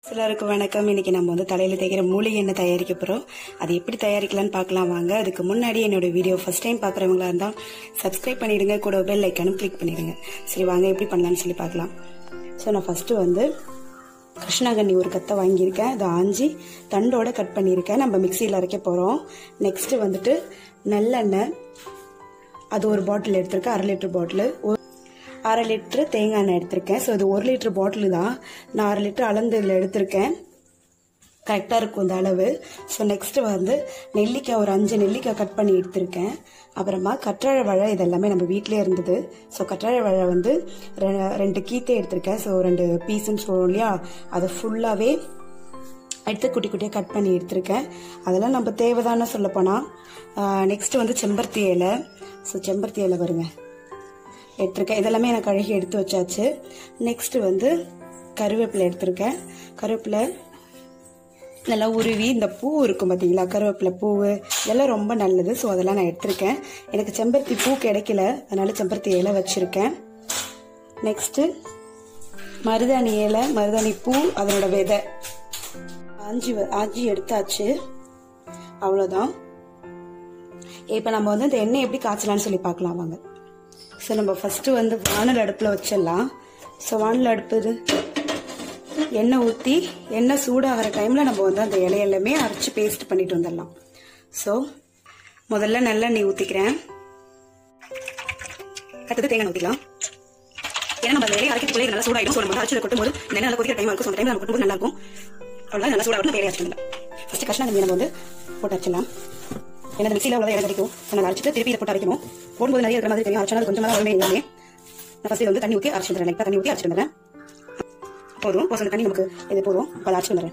சிலருக்கு வணக்கம் இன்னைக்கு நம்ம வந்து தலையில தேய்க்கிற மூலிகை எண்ணெய் தயாரிக்க போறோம் அது எப்படி தயாரிக்கலாம்னு பார்க்கலாம் வாங்க அதுக்கு முன்னாடி என்னோட வீடியோ ஃபர்ஸ்ட் டைம் பாக்குறவங்களா இருந்தா சப்ஸ்கிரைப் பண்ணிடுங்க கூட பெல் ஐக்கானும் கிளிக் பண்ணிடுங்க சரி வாங்க எப்படி பண்ணலாம்னு சொல்லி பார்க்கலாம் ஸோ நான் ஃபர்ஸ்ட் வந்து கிருஷ்ணாகண்ணி ஒரு கத்தை வாங்கியிருக்கேன் அதை ஆஞ்சி தண்டோட கட் பண்ணியிருக்கேன் நம்ம மிக்சியில் அரைக்க போகிறோம் நெக்ஸ்ட் வந்துட்டு நல்லெண்ணெய் அது ஒரு பாட்டில் எடுத்திருக்கேன் அரை லிட்டர் பாட்டில் அரை லிட்டரு தேங்காய் எண்ணெய் எடுத்திருக்கேன் ஸோ இது ஒரு லிட்டர் பாட்டில் தான் நான் அரை லிட்டர் அளந்து இதில் எடுத்திருக்கேன் கரெக்டாக இருக்கும் இந்த அளவு ஸோ நெக்ஸ்ட் வந்து நெல்லிக்காய் ஒரு அஞ்சு நெல்லிக்காய் கட் பண்ணி எடுத்திருக்கேன் அப்புறமா கற்றாழை வாழை இது எல்லாமே நம்ம வீட்டிலே இருந்தது ஸோ கற்றாழை வாழை வந்து ரெ- ரெண்டு கீத்தே எடுத்திருக்கேன் ஸோ ரெண்டு பீஸுன்னு சொல்லுவோம் இல்லையா அதை ஃபுல்லாகவே எடுத்து குட்டி குட்டியாக கட் பண்ணி எடுத்திருக்கேன் அதெல்லாம் நம்ம தேவைதானே சொல்ல போனால் நெக்ஸ்ட் வந்து செம்பருத்தி இலை ஸோ செம்பருத்தி இலை வருங்க எடுத்திருக்கேன் இதெல்லாமே எனக்கு கழுகி எடுத்து வச்சாச்சு நெக்ஸ்ட் வந்து கருவேப்பிலை எடுத்திருக்கேன் கருவேப்பிலை நல்லா உருவி இந்த பூ இருக்கும் பார்த்தீங்களா கருவேப்பிலை பூவு இதெல்லாம் ரொம்ப நல்லது ஸோ அதெல்லாம் நான் எடுத்திருக்கேன் எனக்கு செம்பருத்தி பூ கிடைக்கல அதனால செம்பருத்தி இலை வச்சிருக்கேன் நெக்ஸ்ட்டு மருதாணி இலை மருதாணி பூ அதனோட விதை ஆஞ்சி வ- ஆஞ்சி எடுத்தாச்சு அவ்வளோதான் இப்போ நம்ம வந்து இந்த எண்ணெய் எப்படி காய்ச்சலாம்னு சொல்லி பார்க்கலாம் வாங்க ஸோ நம்ம ஃபஸ்ட்டு வந்து வானல் அடுப்பில் வச்சிடலாம் ஸோ வானல் அடுப்பு இது எண்ணெய் ஊற்றி எண்ணெய் சூடாகிற டைமில் நம்ம வந்து அந்த இலையெல்லாமே அரைச்சி பேஸ்ட் பண்ணிட்டு வந்துடலாம் ஸோ முதல்ல நல்லெண்ணெய் ஊற்றிக்கிறேன் அடுத்தது தேங்காய் ஊற்றிக்கலாம் ஏன்னா நம்ம அந்த இலையை அரைக்கிறதுக்குள்ளே இது நல்லா சூடாயிடும் ஸோ நம்ம வந்து அரைச்சதை கொட்டும் போது இந்த எண்ணெய் நல்லா கொதிக்கிற டைம் இருக்கும் ஸோ அந்த டைம் நம்ம கொட்டும் போது நல்லா இருக்கும் அவ்வளோ நல்லா சூடாகட்டும் நம்ம இலையை அரைச்சிடலாம் ஃபஸ்ட்டு கஷ்டம் நம்ம வந்து போட்டு அரைச்சிடலாம் ஏன்னா மிக்சியில் அவ்வளோ இடம் கிடைக்கும் ஸோ நம்ம அரைச்சிட்டு திருப்பி இதை போட்டு அரைக்கணும் போடும்போது நிறைய இருக்கிற மாதிரி தெரியும் அரைச்சா அது கொஞ்சமாக வருமே எல்லாமே நான் ஃபஸ்ட்டு வந்து தண்ணி ஊற்றி அரைச்சி வந்துடுறேன் லைட்டாக தண்ணி ஊற்றி அரைச்சி வந்துடுறேன் போதும் இப்போ அந்த தண்ணி நமக்கு இது போதும் இப்போ அதை அரைச்சி வந்துடுறேன்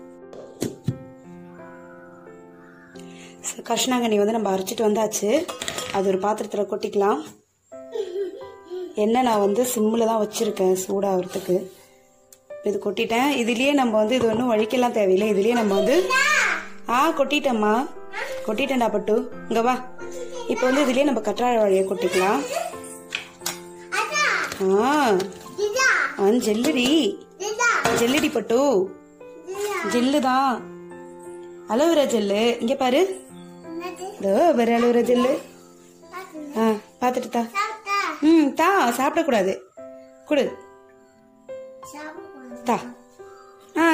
So, கஷ்ணாங்கண்ணி வந்து நம்ம அரைச்சிட்டு வந்தாச்சு அது ஒரு பாத்திரத்தில் கொட்டிக்கலாம் எண்ணெய் நான் வந்து சிம்மில் தான் வச்சுருக்கேன் சூடாகிறதுக்கு இது கொட்டிட்டேன் இதுலயே நம்ம வந்து இது ஒன்றும் வழிக்கெல்லாம் தேவையில்லை இதுலயே நம்ம வந்து ஆ கொட்டிட்டேம்மா கொட்டிட்டேன்டா பட்டு இங்க வா இப்போ வந்து இதுலயே நம்ம கற்றாழை வாழையை கொட்டிக்கலாம் ஆ ஆ ஜெல்லுடி ஜெல்லுடி பட்டு ஜெல்லு தான் அலோவேரா ஜெல்லு இங்க பாரு இதோ வேற அலோவேரா ஜெல்லு ஆ பார்த்துட்டு தா ம் தா சாப்பிடக்கூடாது கொடு தா ஆ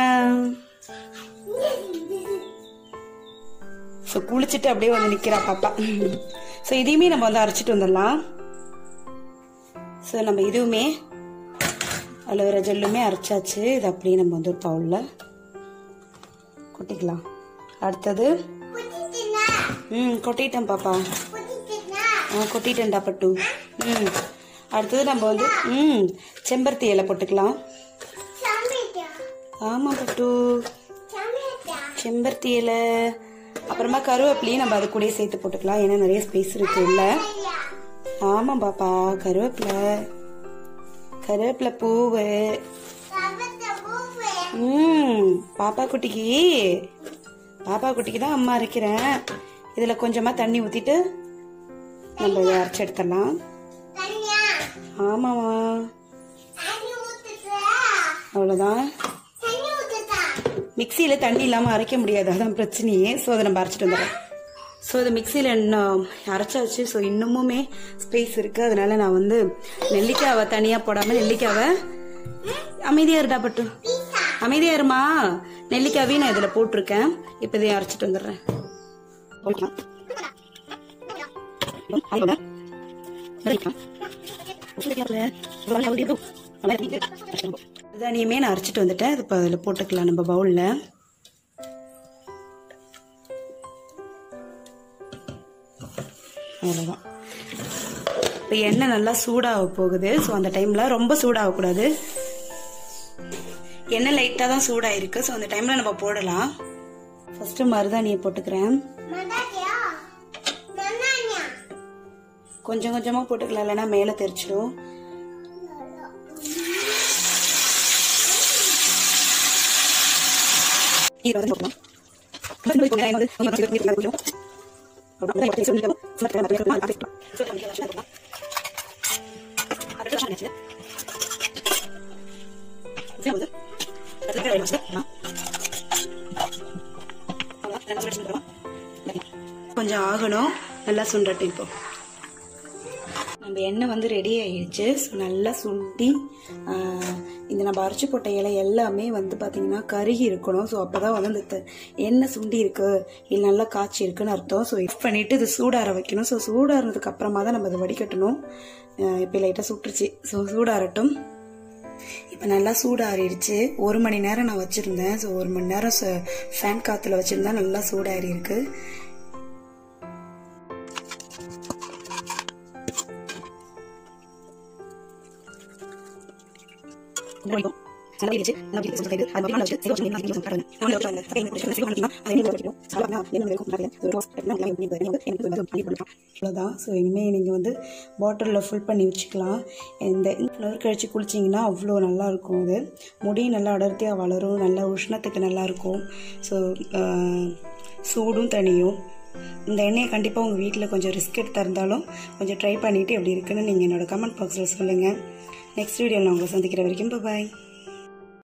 ஸோ குளிச்சுட்டு அப்படியே வந்து நிற்கிறா பாப்பா ஸோ இதையுமே நம்ம வந்து அரைச்சிட்டு வந்துடலாம் ஸோ நம்ம இதுவுமே அலோவேரா ஜெல்லுமே அரைச்சாச்சு இது அப்படியே நம்ம வந்து ஒரு பவுலில் கொட்டிக்கலாம் அடுத்தது ம் கொட்டிட்டேன் பாப்பா ஆ கொட்டிட்டேன்டா பட்டு ம் அடுத்தது நம்ம வந்து ம் செம்பருத்தி இலை போட்டுக்கலாம் ஆமாம் பட்டு செம்பருத்தி இலை அப்புறமா கருவேப்பிலையும் நம்ம அது கூடயே சேர்த்து போட்டுக்கலாம் ஏன்னா நிறைய ஸ்பேஸ் இருக்கு உள்ள ஆமாம் பாப்பா கருவேப்பிலை கருவேப்பிலை பூவு ம் பாப்பா குட்டிக்கு பாப்பா குட்டிக்கு தான் அம்மா அரைக்கிறேன் இதில் கொஞ்சமாக தண்ணி ஊற்றிட்டு நம்ம இதை அரைச்சி எடுத்துடலாம் ஆமாம்மா அவ்வளோதான் மிக்சியில் தண்ணி இல்லாமல் அரைக்க முடியாது அதான் பிரச்சனையே ஸோ அதை நம்ம அரைச்சிட்டு வந்துடுறோம் ஸோ இது மிக்சியில் இன்னும் அரைச்சாச்சு ஸோ இன்னமுமே ஸ்பேஸ் இருக்குது அதனால நான் வந்து நெல்லிக்காவை தனியாக போடாமல் நெல்லிக்காவை அமைதியாக இருடா பட்டு அமைதியாக இருமா நெல்லிக்காவையும் நான் இதில் போட்டிருக்கேன் இப்போ இதையும் அரைச்சிட்டு வந்துடுறேன் போய்க்கலாம். தானியமே நான் அரைச்சிட்டு வந்துட்டேன் இது இப்போ அதில் போட்டுக்கலாம் நம்ம பவுலில் அவ்வளோதான் இப்போ எண்ணெய் நல்லா சூடாக போகுது ஸோ அந்த டைமில் ரொம்ப சூடாகக்கூடாது எண்ணெய் லைட்டாக தான் சூடாயிருக்கு ஸோ அந்த டைமில் நம்ம போடலாம் ஃபஸ்ட்டு மருதாணியை போட்டுக்கிறேன் கொஞ்சம் கொஞ்சமாக போட்டுக்கலாம் இல்லைன்னா மேலே தெரிச்சிடும் இது வந்து போட்டுக்கலாம் கொஞ்சம் ஆகணும் நல்லா சுண்டட்டும் இப்போ நம்ம எண்ணெய் வந்து ரெடி ஆயிடுச்சு ஸோ நல்லா சுண்டி ஆஹ், இந்த நம்ம அரைச்சி போட்ட இலை எல்லாமே வந்து பார்த்தீங்கன்னா கருகி இருக்கணும் ஸோ அப்போ தான் வந்து அந்த த- எண்ணெய் சுண்டி இருக்கு இல்லை நல்லா காய்ச்சி இருக்குன்னு அர்த்தம் ஸோ இஃப் பண்ணிட்டு இது சூடார வைக்கணும் ஸோ சூடாறினதுக்கு அப்புறமா தான் நம்ம அதை வடிகட்டணும் ஆஹ், இப்போ லைட்டாக சுட்டுருச்சு ஸோ சூடாரட்டும் இப்போ நல்லா சூடாறிடுச்சு ஒரு மணி நேரம் நான் வச்சுருந்தேன் ஸோ ஒரு மணி நேரம் ஃபேன் காற்றுல வச்சுருந்தா நல்லா சூடாறி இருக்கு அவ்வளோதான் ஸோ இனிமேல் நீங்கள் வந்து பாட்டிலில் ஃபுல் பண்ணி வச்சுக்கலாம் இந்த ஃப்ளவர் கழிச்சு குளிச்சிங்கன்னா அவ்வளோ நல்லா இருக்கும் அது முடி நல்லா அடர்த்தியாக வளரும் நல்லா உஷ்ணத்துக்கு நல்லா இருக்கும் ஸோ சூடும் தனியும் இந்த எண்ணெயை கண்டிப்பாக உங்கள் வீட்டில் கொஞ்சம் ரிஸ்க் எடுத்தா இருந்தாலும் கொஞ்சம் ட்ரை பண்ணிவிட்டு எப்படி இருக்குன்னு நீங்கள் என்னோட கமெண்ட் பாக்ஸில் சொல்லுங்கள் நெக்ஸ்ட் வீடியோவில் நான் உங்களை சந்திக்கிற வரைக்கும் பாய்